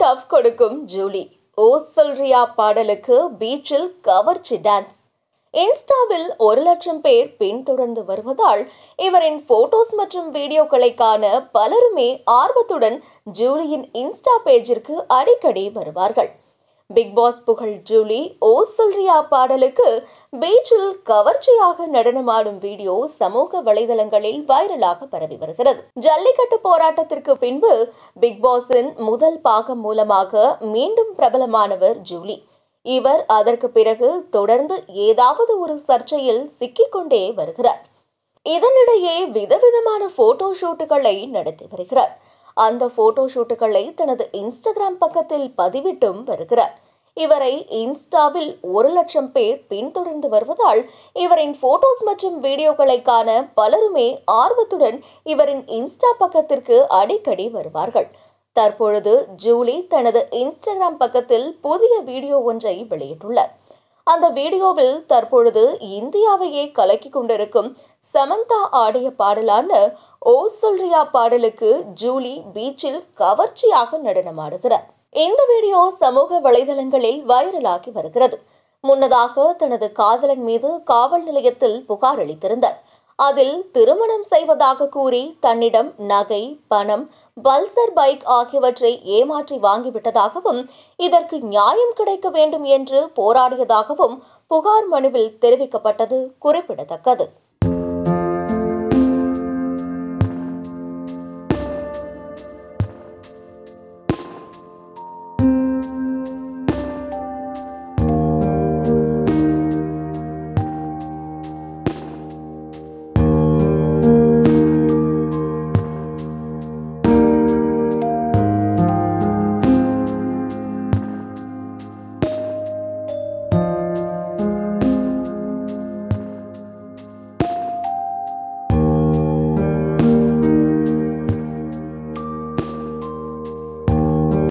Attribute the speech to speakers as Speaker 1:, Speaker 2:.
Speaker 1: love கொடுக்கும் Julie ஓ சொல்றியா பாடலுக்கு பீச்சில் கவர்ச்சி டான்ஸ் இன்ஸ்டாவில் ஒரு லட்சம் பேர் பின்தொடர்ந்து வருவதால் இவரின் போட்டோஸ் மற்றும் வீடியோக்களை காண பலருமே ஆர்வத்துடன் ஜூலியின் இன்ஸ்டா பேஜிற்கு அடிக்கடி வருவார்கள் பிக் பாஸ் புகழ் ஜூலி ஓ சொல்றியா பாடலுக்கு பீச்சில் கவர்ச்சியாக நடனமாடும் வீடியோ சமூக வலைதளங்களில் வைரலாக பரவி வருகிறது ஜல்லிக்கட்டு போராட்டத்திற்கு பின்பு பிக் பாஸின் முதல் பாகம் மூலமாக மீண்டும் பிரபலமானவர் ஜூலி இவர் அதற்கு பிறகு தொடர்ந்து ஏதாவது ஒரு சர்ச்சையில் சிக்கிக்கொண்டே வருகிறார் இதனிடையே விதவிதமான போட்டோ ஷூட்டுகளை நடத்தி வருகிறார் அந்த போட்டோ ஷூட்டுகளை தனது இன்ஸ்டாகிராம் பக்கத்தில் பதிவிட்டும் வருகிறார் இவரை இன்ஸ்டாவில் ஒரு லட்சம் பேர் பின்தொடர்ந்து வருவதால் இவரின் போட்டோஸ் மற்றும் வீடியோக்களை காண பலருமே ஆர்வத்துடன் இவரின் இன்ஸ்டா பக்கத்திற்கு அடிக்கடி வருவார்கள் தற்பொழுது ஜூலி தனது இன்ஸ்டாகிராம் பக்கத்தில் புதிய வீடியோ ஒன்றை வெளியிட்டுள்ளார் அந்த வீடியோவில் தற்பொழுது இந்தியாவையே கலக்கிக் கொண்டிருக்கும் சமந்தா ஆடிய பாடலான ஓ சொல்றியா பாடலுக்கு ஜூலி பீச்சில் கவர்ச்சியாக நடனமாடுகிறார் இந்த வீடியோ சமூக வலைதளங்களில் வைரலாகி வருகிறது முன்னதாக தனது காதலன் மீது காவல் நிலையத்தில் புகார் அளித்திருந்தார் அதில் திருமணம் செய்வதாக கூறி தன்னிடம் நகை பணம் பல்சர் பைக் ஆகியவற்றை ஏமாற்றி வாங்கிவிட்டதாகவும் இதற்கு நியாயம் கிடைக்க வேண்டும் என்று போராடியதாகவும் புகார் மனுவில் தெரிவிக்கப்பட்டது குறிப்பிடத்தக்கது